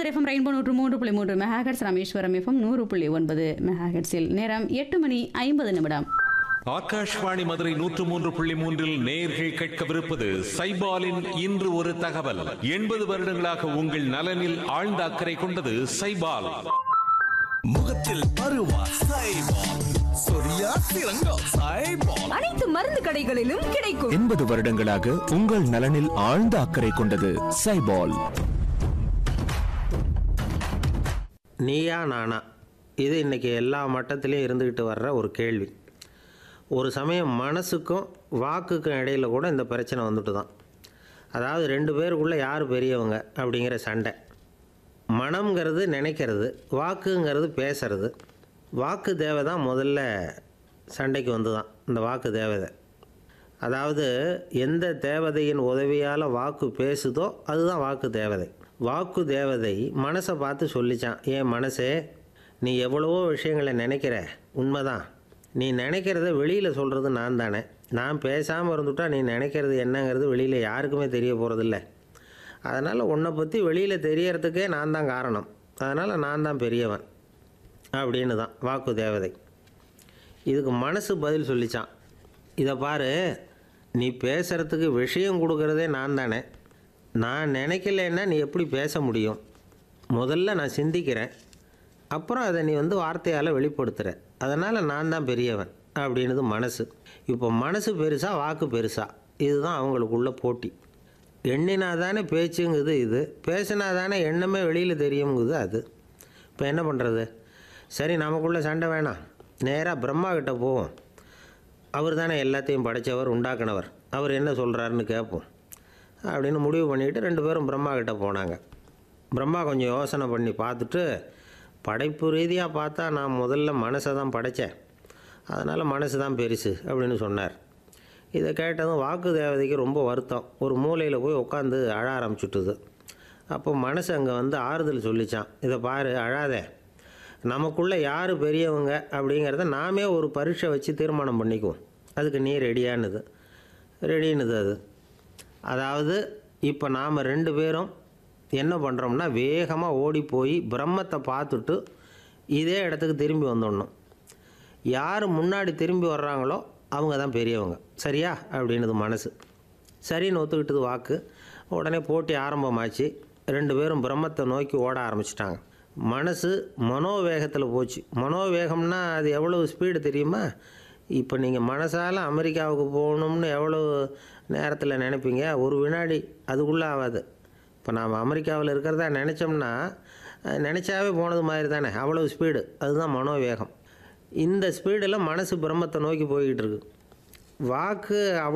Madurai FM rainbow நூற்று மூன்று புள்ளி மூன்று மெகாஹெட்ஸ் ராமேஸ்வரம் எஃப்எம் நூறு புள்ளி ஒன்பது மெகாஹெட்ஸில் நேரம் எட்டு மணி ஐம்பது நிமிடம் ஆகாஷ்வாணி மதுரை நூற்று மூன்று புள்ளி மூன்றில் நேர்கள் கேட்கவிருப்பது சைபாலின் இன்று ஒரு தகவல் எண்பது வருடங்களாக உங்கள் நலனில் ஆழ்ந்த அக்கறை கொண்டது சைபால் முகத்தில் பருவா சைபால் சொரியா சிறங்கோ சைபால் அனைத்து மருந்து கடைகளிலும் கிடைக்கும் எண்பது வருடங்களாக உங்கள் நலனில் ஆழ்ந்த அக்கறை கொண்டது சைபால் நீயா நானா இது இன்றைக்கி எல்லா மட்டத்திலையும் இருந்துக்கிட்டு வர்ற ஒரு கேள்வி ஒரு சமயம் மனசுக்கும் வாக்குக்கும் இடையில கூட இந்த பிரச்சனை வந்துட்டு தான் அதாவது ரெண்டு பேருக்குள்ளே யார் பெரியவங்க அப்படிங்கிற சண்டை மனம்ங்கிறது நினைக்கிறது வாக்குங்கிறது பேசுறது வாக்கு தேவை தான் முதல்ல சண்டைக்கு வந்து தான் இந்த வாக்கு தேவதை அதாவது எந்த தேவதையின் உதவியால் வாக்கு பேசுதோ அதுதான் வாக்கு தேவதை வாக்கு தேவதை மனசை பார்த்து சொல்லிச்சான் ஏன் மனசே நீ எவ்வளவோ விஷயங்களை நினைக்கிற உண்மைதான் நீ நினைக்கிறத வெளியில் சொல்கிறது நான் தானே நான் பேசாமல் இருந்துட்டா நீ நினைக்கிறது என்னங்கிறது வெளியில் யாருக்குமே தெரிய போகிறதில்ல அதனால் உன்னை பற்றி வெளியில் தெரியறதுக்கே நான் தான் காரணம் அதனால் நான் தான் பெரியவன் அப்படின்னு தான் வாக்கு தேவதை இதுக்கு மனசு பதில் சொல்லிச்சான் இதை பாரு நீ பேசுகிறதுக்கு விஷயம் கொடுக்கறதே நான் தானே நான் நினைக்கலன்னா நீ எப்படி பேச முடியும் முதல்ல நான் சிந்திக்கிறேன் அப்புறம் அதை நீ வந்து வார்த்தையால் வெளிப்படுத்துகிற அதனால் நான் தான் பெரியவன் அப்படின்னுது மனசு இப்போ மனசு பெருசா வாக்கு பெருசா இதுதான் அவங்களுக்குள்ள போட்டி எண்ணினா தானே பேச்சுங்குது இது பேசினா தானே எண்ணமே வெளியில் தெரியுங்குது அது இப்போ என்ன பண்ணுறது சரி நமக்குள்ளே சண்டை வேணாம் நேராக பிரம்மா கிட்ட போவோம் அவர் தானே எல்லாத்தையும் படைச்சவர் உண்டாக்குனவர் அவர் என்ன சொல்கிறாருன்னு கேட்போம் அப்படின்னு முடிவு பண்ணிட்டு ரெண்டு பேரும் பிரம்மா கிட்ட போனாங்க பிரம்மா கொஞ்சம் யோசனை பண்ணி பார்த்துட்டு படைப்பு ரீதியாக பார்த்தா நான் முதல்ல மனசை தான் படைத்தேன் அதனால் மனசு தான் பெருசு அப்படின்னு சொன்னார் இதை கேட்டதும் வாக்கு தேவதைக்கு ரொம்ப வருத்தம் ஒரு மூலையில் போய் உட்காந்து அழ ஆரம்பிச்சுட்டுது அப்போ மனசு அங்கே வந்து ஆறுதல் சொல்லிச்சான் இதை பாரு அழாதே நமக்குள்ளே யார் பெரியவங்க அப்படிங்கிறத நாமே ஒரு பரீட்சை வச்சு தீர்மானம் பண்ணிக்குவோம் அதுக்கு நீ ரெடியானுது ரெடின்னுது அது அதாவது இப்போ நாம் ரெண்டு பேரும் என்ன பண்ணுறோம்னா வேகமாக ஓடி போய் பிரம்மத்தை பார்த்துட்டு இதே இடத்துக்கு திரும்பி வந்துடணும் யார் முன்னாடி திரும்பி வர்றாங்களோ அவங்க தான் பெரியவங்க சரியா அப்படின்னுது மனசு சரின்னு ஒத்துக்கிட்டது வாக்கு உடனே போட்டி ஆரம்பமாச்சு ரெண்டு பேரும் பிரம்மத்தை நோக்கி ஓட ஆரம்பிச்சிட்டாங்க மனசு மனோவேகத்தில் போச்சு மனோவேகம்னா அது எவ்வளோ ஸ்பீடு தெரியுமா இப்போ நீங்கள் மனசால் அமெரிக்காவுக்கு போகணும்னு எவ்வளோ நேரத்தில் நினைப்பீங்க ஒரு வினாடி அதுக்குள்ளே ஆகாது இப்போ நாம் அமெரிக்காவில் இருக்கிறதா நினச்சோம்னா அஹ், நினச்சாவே போனது மாதிரி தானே அவ்வளோ ஸ்பீடு அதுதான் மனோவேகம் இந்த ஸ்பீடில் மனசு பிரம்மத்தை நோக்கி போய்கிட்டு இருக்கு வாக்கு அவ்வளோ